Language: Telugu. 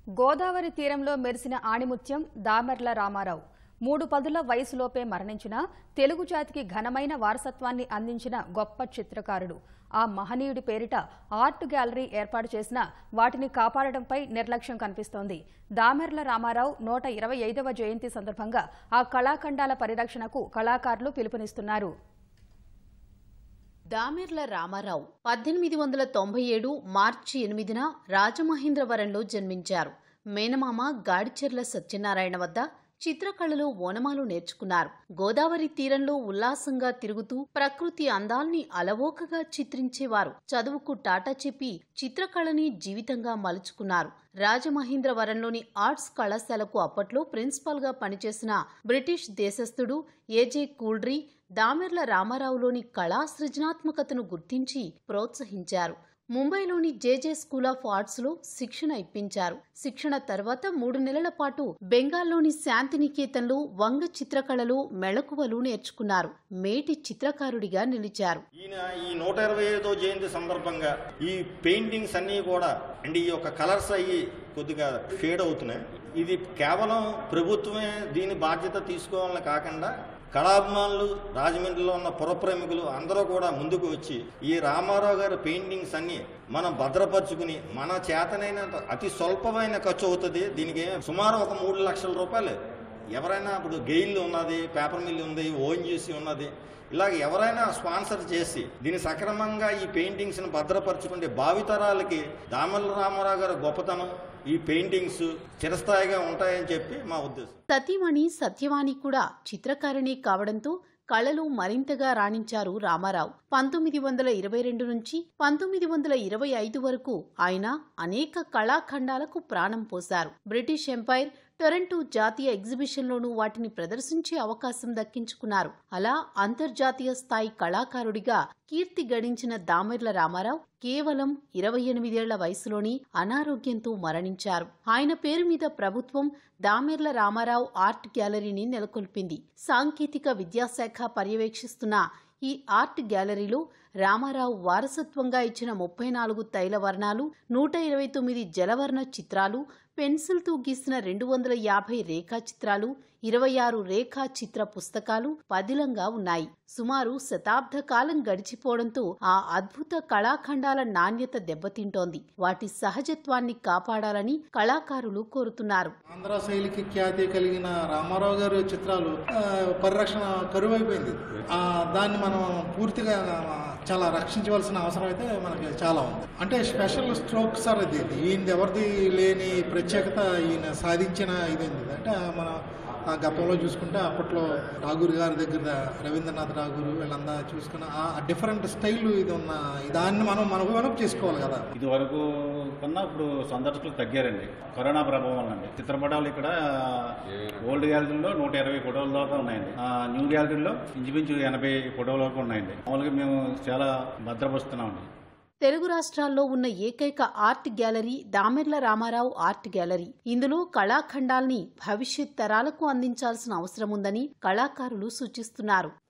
గోదావరి తీరంలో మెరిసిన ఆణిముత్యం దామెర్ల రామారావు మూడు పదుల వయసులోపే మరణించిన తెలుగు జాతికి ఘనమైన వారసత్వాన్ని అందించిన గొప్ప చిత్రకారుడు ఆ మహనీయుడి పేరిట ఆర్ట్ గ్యాలరీ ఏర్పాటు చేసిన వాటిని కాపాడడంపై నిర్లక్ష్యం కనిపిస్తోంది దామెర్ల రామారావు నూట ఇరవై ఐదవ జయంతి సందర్భంగా ఆ కళాఖండాల పరిరక్షణకు కళాకారులు పిలుపునిస్తున్నారు దామెర్ల రామారావు పద్దెనిమిది వందల తొంభై ఏడు మార్చి ఎనిమిదిన రాజమహేంద్రవరంలో జన్మించారు మేనమామ గాడిచెర్ల సత్యనారాయణ వద్ద చిత్రకళలో ఓనమాలు నేర్చుకున్నారు గోదావరి తీరంలో ఉల్లాసంగా తిరుగుతూ ప్రకృతి అందాల్ని అలవోకగా చిత్రించేవారు చదువుకు టాటా చెప్పి చిత్రకళని జీవితంగా మలుచుకున్నారు రాజమహేంద్రవరంలోని ఆర్ట్స్ కళాశాలకు అప్పట్లో ప్రిన్సిపాల్గా పనిచేసిన బ్రిటిష్ దేశస్థుడు ఏజే కూల్డ్రీ దామెర్ల రామారావులోని కళా సృజనాత్మకతను గుర్తించి ప్రోత్సహించారు ముంబైలోని జేజే స్కూల్ ఆఫ్ ఆర్ట్స్ లో శిక్షణ ఇప్పించారు శిక్షణ తర్వాత మూడు నెలల పాటు బెంగాల్లోని శాంతినికేతన్లో వంగ చిత్రకళలో మెళకువలు నేర్చుకున్నారు మేటి చిత్రకారుడిగా నిలిచారు ఈయన ఈ నూట ఇరవై ఐదో జయంతి సందర్భంగా ఈ పెయింటింగ్స్ అన్నీ కూడా అంటే ఈ యొక్క కలర్స్ అయ్యి కొద్దిగా ఫేడ్ అవుతున్నాయి ఇది కేవలం ప్రభుత్వమే దీని బాధ్యత తీసుకోవాలని కాకుండా కళాభిమానులు రాజమండ్రిలో ఉన్న పురప్రేమికులు అందరూ కూడా ముందుకు వచ్చి ఈ రామారావు గారి పెయింటింగ్స్ అన్ని మనం భద్రపరుచుకుని మన చేతనైనంత అతి స్వల్పమైన ఖర్చు అవుతుంది దీనికి సుమారు ఒక మూడు లక్షల రూపాయలు ఎవరైనా ఇప్పుడు గెయిల్ ఉన్నది పేపర్ మిల్ ఉంది ఓఎన్జీసీ ఉన్నది ఇలాగ ఎవరైనా స్పాన్సర్ చేసి దీన్ని సక్రమంగా ఈ పెయింటింగ్స్ని భద్రపరచుకుంటే భావితరాలకి దామల రామారావు గారి గొప్పతనం ఈ పెయింటింగ్స్ చిరస్థాయిగా ఉంటాయని చెప్పి మా ఉద్దేశం సతీమణి సత్యవాణి కూడా చిత్రకారిణి కావడంతో కళలు మరింతగా రాణించారు రామారావు పంతొమ్మిది వందల ఇరవై రెండు నుంచి పంతొమ్మిది వందల ఇరవై ఐదు వరకు ఆయన అనేక కళాఖండాలకు ప్రాణం పోశారు బ్రిటిష్ ఎంపైర్ టొరంటో జాతీయ ఎగ్జిబిషన్లోనూ వాటిని ప్రదర్శించే అవకాశం దక్కించుకున్నారు అలా అంతర్జాతీయ స్థాయి కళాకారుడిగా కీర్తి గడించిన దామెర్ల రామారావు కేవలం ఇరవై ఎనిమిదేళ్ల వయసులోని అనారోగ్యంతో మరణించారు ఆయన పేరు మీద ప్రభుత్వం దామెర్ల రామారావు ఆర్ట్ గ్యాలరీని నెలకొల్పింది సాంకేతిక విద్యాశాఖ పర్యవేక్షిస్తున్న ఈ ఆర్ట్ గ్యాలరీలో రామారావు వారసత్వంగా ఇచ్చిన ముప్పై నాలుగు తైల వర్ణాలు నూట ఇరవై తొమ్మిది జలవర్ణ చిత్రాలు పెన్సిల్తో గీసిన రెండు వందల యాభై రేఖా చిత్రాలు ఇరవై ఆరు రేఖా చిత్ర పుస్తకాలు పదిలంగా ఉన్నాయి సుమారు శతాబ్ద కాలం గడిచిపోవడంతో ఆ అద్భుత కళాఖండాల నాణ్యత దెబ్బతింటోంది వాటి సహజత్వాన్ని కాపాడాలని కళాకారులు కోరుతున్నారు ఆంధ్ర శైలికి ఖ్యాతి కలిగిన రామారావు గారి చిత్రాలు ఆ, పరిరక్షణ కరువైపోయింది ఆ, దాన్ని మనం పూర్తిగా ఆ, చాలా రక్షించవలసిన అవసరం అయితే మనకి చాలా ఉంది అంటే స్పెషల్ స్ట్రోక్ సార్ ఇది ఈయన ఎవరిది లేని ప్రత్యేకత ఈయన సాధించిన ఇదేంది అంటే మన ఆ గతంలో చూసుకుంటే అప్పట్లో ఠాగూర్ గారి దగ్గర రవీంద్రనాథ్ ఠాగూర్ వీళ్ళంతా చూసుకున్న ఆ డిఫరెంట్ స్టైల్ ఇది ఉన్న దాన్ని మనం మనకు మనం చేసుకోవాలి కదా ఇది వరకు కన్నా ఇప్పుడు సందర్శకులు తగ్గారండి కరోనా ప్రభావం వల్ల అండి చిత్రపటాలు ఇక్కడ ఓల్డ్ గ్యాలరీలో నూట ఇరవై ఫోటోల దాకా ఉన్నాయండి ఆ, న్యూ గ్యాలరీలో ఇంచుమించు ఎనభై ఫోటోల వరకు ఉన్నాయండి మామూలుగా మేము చాలా భద్రపరుస్తున్నామండి తెలుగు రాష్ట్రాల్లో ఉన్న ఏకైక art gallery Damerla Rama Rao art gallery ఇందులో కళాఖండాల్ని భవిష్యత్ తరాలకు అందించాల్సిన అవసరం ఉందని కళాకారులు సూచిస్తున్నారు